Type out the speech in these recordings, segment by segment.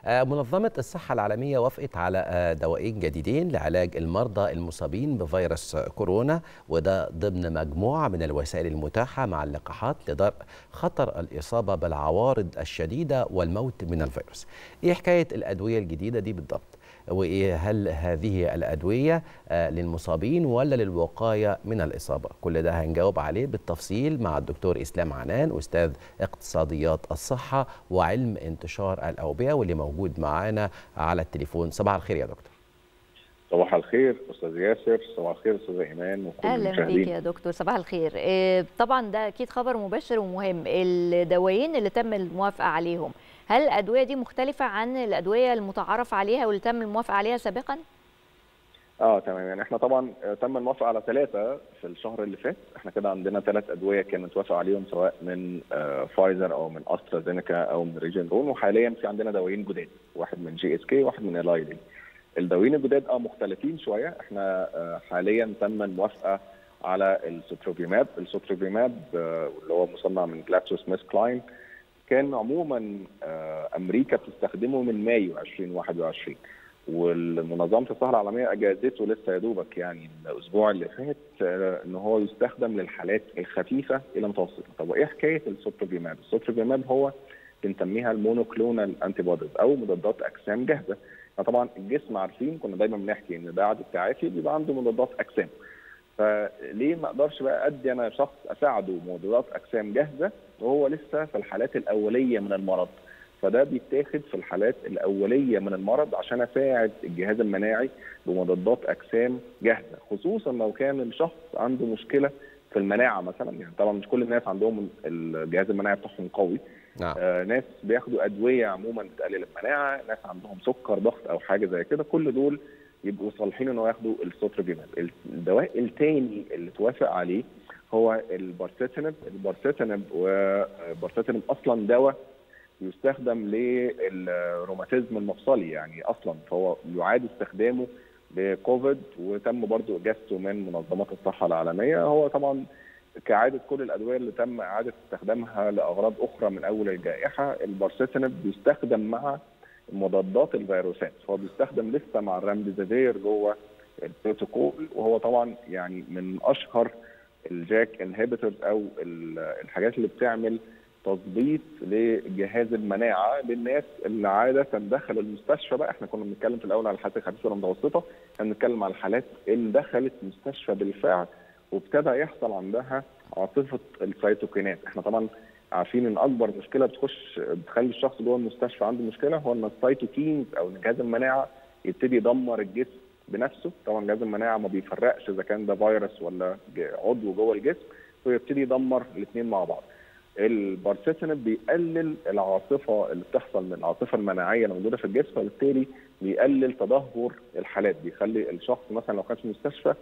منظمة الصحة العالمية وافقت على دوائين جديدين لعلاج المرضى المصابين بفيروس كورونا وده ضمن مجموعة من الوسائل المتاحة مع اللقاحات لدرء خطر الإصابة بالعوارض الشديدة والموت من الفيروس. إيه حكاية الأدوية الجديدة دي بالضبط؟ وإيه هل هذه الأدوية للمصابين ولا للوقاية من الإصابة كل ده هنجاوب عليه بالتفصيل مع الدكتور إسلام عنان أستاذ اقتصاديات الصحة وعلم انتشار الأوبئة واللي موجود معانا على التليفون صباح الخير يا دكتور صباح الخير استاذ ياسر صباح الخير استاذ ايمان وكل اهلا بيك يا دكتور صباح الخير إيه طبعا ده اكيد خبر مبشر ومهم الدوايين اللي تم الموافقه عليهم هل الادويه دي مختلفه عن الادويه المتعارف عليها واللي تم الموافقه عليها سابقا اه تمام يعني احنا طبعا تم الموافقه على ثلاثه في الشهر اللي فات احنا كده عندنا ثلاث ادويه كان متوافق عليهم سواء من آه فايزر او من استرازينيكا او من ريجن رون وحاليا في عندنا دوايين جداد واحد من جي اس كي واحد من الاي دي الدوايين الجداد اه مختلفين شويه احنا آه حاليا تم الموافقه على السوتروبيماب السوتروبيماب آه اللي هو مصنع من جلاكسو سميث كلاين كان عموما آه امريكا بتستخدمه من مايو 2021 والمنظمه الصحه العالميه اجازته لسه يا دوبك يعني الاسبوع اللي فات ان هو يستخدم للحالات الخفيفه الى المتوسطه طب وايه حكايه السوتروبيماب السوتروبيماب هو بنسميها المونوكلونال انتي بوديز او مضادات اجسام جاهزه فطبعا الجسم عارفين كنا دايما بنحكي ان بعد التعافي بيبقى عنده مضادات اجسام فليه ما اقدرش بقى ادي انا شخص اساعده مضادات اجسام جاهزه وهو لسه في الحالات الاوليه من المرض فده بيتاخد في الحالات الاوليه من المرض عشان اساعد الجهاز المناعي بمضادات اجسام جاهزه خصوصا لو كان الشخص عنده مشكله في المناعه مثلا يعني طبعا مش كل الناس عندهم الجهاز المناعي بتاعهم قوي نعم. آه ناس بياخدوا ادويه عموما بتقلل المناعه ناس عندهم سكر ضغط او حاجه زي كده كل دول يبقوا صالحين ان هو ياخدوا السوتروبيماب الدواء الثاني اللي توافق عليه هو البارسيتينب البارسيتينب وبارسيتينب اصلا دواء يستخدم للروماتيزم المفصلي يعني اصلا فهو يعاد استخدامه لكوفيد وتم برضو اجازته من منظمات الصحه العالميه هو طبعا كعاده كل الادويه اللي تم اعاده استخدامها لاغراض اخرى من اول الجائحه البارسيتينب بيستخدم مع مضادات الفيروسات فهو بيستخدم لسه مع الرامديزيفير جوه البروتوكول وهو طبعا يعني من اشهر الجاك انهبيتورز او الحاجات اللي بتعمل تظبيط لجهاز المناعه للناس اللي عاده دخل المستشفى بقى احنا كنا بنتكلم في الاول على الحالات الخفيفه والمتوسطه احنا بنتكلم على الحالات اللي دخلت مستشفى بالفعل وابتدى يحصل عندها عاصفه السيتوكينات احنا طبعا عارفين ان اكبر مشكله بتخش بتخلي الشخص جوه المستشفى عنده مشكله هو ان السيتوكينز او ان جهاز المناعه يبتدي يدمر الجسم بنفسه طبعا جهاز المناعه ما بيفرقش اذا كان ده فيروس ولا عضو جوه الجسم ويبتدي يدمر الاثنين مع بعض البارسيتينب بيقلل العاصفه اللي بتحصل من العاصفه المناعيه اللي موجوده في الجسم فبالتالي بيقلل تدهور الحالات بيخلي الشخص مثلا لو كان في المستشفى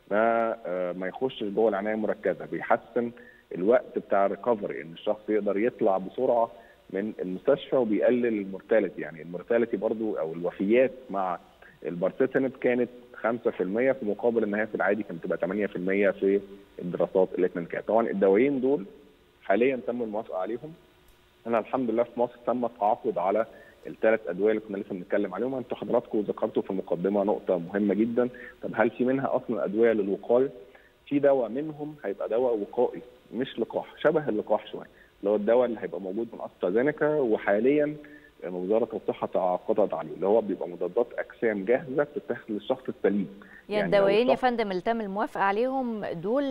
ما ما يخشش جوه العنايه المركزه بيحسن الوقت بتاع الريكفري ان الشخص يقدر يطلع بسرعه من المستشفى وبيقلل المورتاليتي يعني المورتاليتي برضو او الوفيات مع البارسيتينب كانت 5% في مقابل ان هي في العادي كانت بتبقى 8% في الدراسات اللي كانت طبعا الدوايين دول حاليا تم الموافقه عليهم انا الحمد لله في مصر تم التعاقد على الثلاث ادويه اللي كنا لسه بنتكلم عليهم انتوا حضراتكم ذكرتوا في المقدمه نقطه مهمه جدا طب هل في منها اصلا ادويه للوقايه؟ في دواء منهم هيبقى دواء وقائي مش لقاح شبه اللقاح شويه اللي هو الدواء اللي هيبقى موجود من استرازينيكا وحاليا وزاره الصحه تعاقدت عليه اللي هو بيبقى مضادات اجسام جاهزه بتتاخد للشخص السليم يعني الدوايين يا فندم اللي تم الموافقه عليهم دول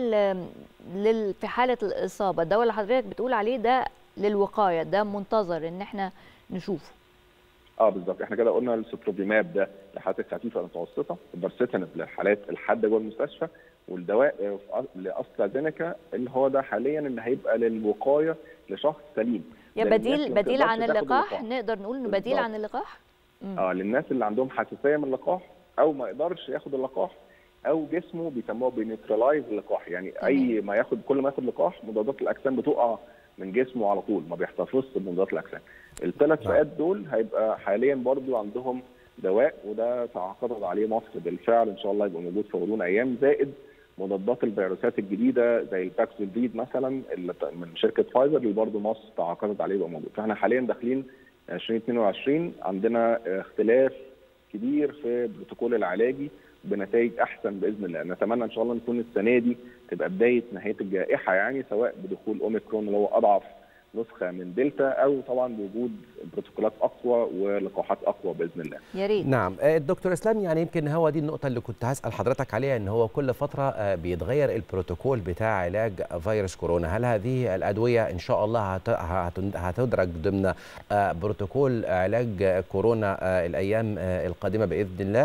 لل... في حاله الاصابه الدواء اللي حضرتك بتقول عليه ده للوقايه ده منتظر ان احنا نشوفه اه بالظبط احنا كده قلنا الستروبيماب ده للحالات الخفيفه المتوسطه البارسيتينب للحالات الحاده جوه المستشفى والدواء لاسترازينيكا اللي هو ده حاليا اللي هيبقى للوقايه لشخص سليم يا بديل بديل عن اللقاح نقدر نقول انه بديل عن اللقاح اه للناس اللي عندهم حساسيه من اللقاح او ما يقدرش ياخد اللقاح او جسمه بيسموه بنيوترلايز اللقاح يعني مم. اي ما ياخد كل ما ياخد لقاح مضادات الاجسام بتقع من جسمه على طول ما بيحتفظش بمضادات الاجسام الثلاث فئات دول هيبقى حاليا برضو عندهم دواء وده تعاقدت عليه مصر بالفعل ان شاء الله يبقى موجود في غضون ايام زائد مضادات الفيروسات الجديده زي الباكسلفيد مثلا اللي من شركه فايزر اللي برضه مصر تعاقدت عليه يبقى موجود فاحنا حاليا داخلين 2022 عندنا اختلاف كبير في البروتوكول العلاجي بنتائج احسن باذن الله نتمنى ان شاء الله نكون السنه دي تبقى بدايه نهايه الجائحه يعني سواء بدخول اوميكرون اللي هو اضعف نسخه من دلتا او طبعا بوجود بروتوكولات اقوى ولقاحات اقوى باذن الله. يا ريت نعم الدكتور اسلام يعني يمكن هو دي النقطه اللي كنت هسال حضرتك عليها ان هو كل فتره بيتغير البروتوكول بتاع علاج فيروس كورونا هل هذه الادويه ان شاء الله هتدرج ضمن بروتوكول علاج كورونا الايام القادمه باذن الله؟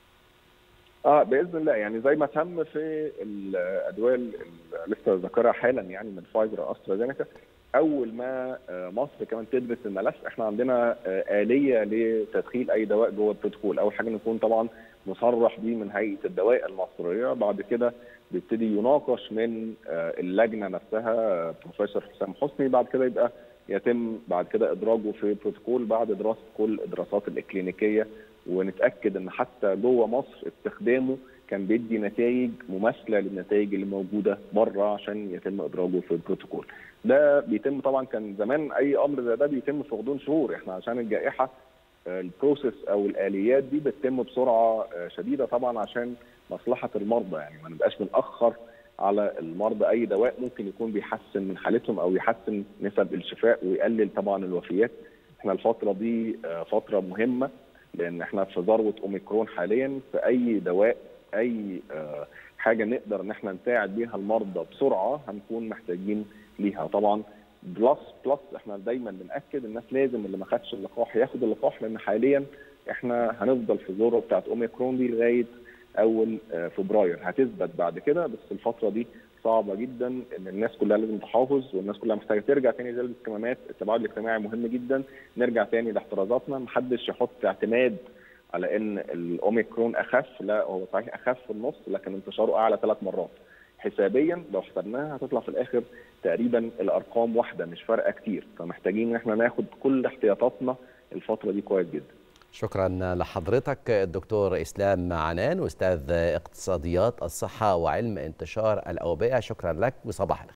اه باذن الله يعني زي ما تم في الادويه اللي لسه ذكرها حالا يعني من فايزر استرازينيكا اول ما مصر كمان تدرس الملف احنا عندنا اليه لتدخيل اي دواء جوه البروتوكول اول حاجه نكون طبعا مصرح بيه من هيئه الدواء المصريه بعد كده بيبتدي يناقش من اللجنه نفسها بروفيسور حسام حسني بعد كده يبقى يتم بعد كده ادراجه في بروتوكول بعد دراسه كل الدراسات الاكلينيكيه ونتاكد ان حتى جوه مصر استخدامه كان بيدي نتائج مماثله للنتائج اللي موجوده بره عشان يتم ادراجه في البروتوكول. ده بيتم طبعا كان زمان اي امر زي ده بيتم في غضون شهور احنا عشان الجائحه البروسيس او الاليات دي بتتم بسرعه شديده طبعا عشان مصلحه المرضى يعني ما نبقاش بنأخر على المرضى اي دواء ممكن يكون بيحسن من حالتهم او يحسن نسب الشفاء ويقلل طبعا الوفيات. احنا الفتره دي فتره مهمه لان احنا في ذروه اوميكرون حاليا في اي دواء اي حاجه نقدر ان احنا نساعد بيها المرضى بسرعه هنكون محتاجين ليها طبعا بلس بلس احنا دايما بناكد الناس لازم اللي ما خدش اللقاح ياخد اللقاح لان حاليا احنا هنفضل في الذروه بتاعت اوميكرون دي لغايه اول فبراير هتثبت بعد كده بس الفتره دي صعبه جدا ان الناس كلها لازم تحافظ والناس كلها محتاجه ترجع تاني تلبس كمامات التباعد الاجتماعي مهم جدا نرجع تاني لاحترازاتنا محدش يحط اعتماد على ان الاوميكرون اخف لا هو صحيح اخف في النص لكن انتشاره اعلى ثلاث مرات حسابيا لو حسبناها هتطلع في الاخر تقريبا الارقام واحده مش فارقه كتير فمحتاجين ان احنا ناخد كل احتياطاتنا الفتره دي كويس جدا شكرا لحضرتك الدكتور اسلام عنان استاذ اقتصاديات الصحه وعلم انتشار الاوبئه شكرا لك وصباح الخير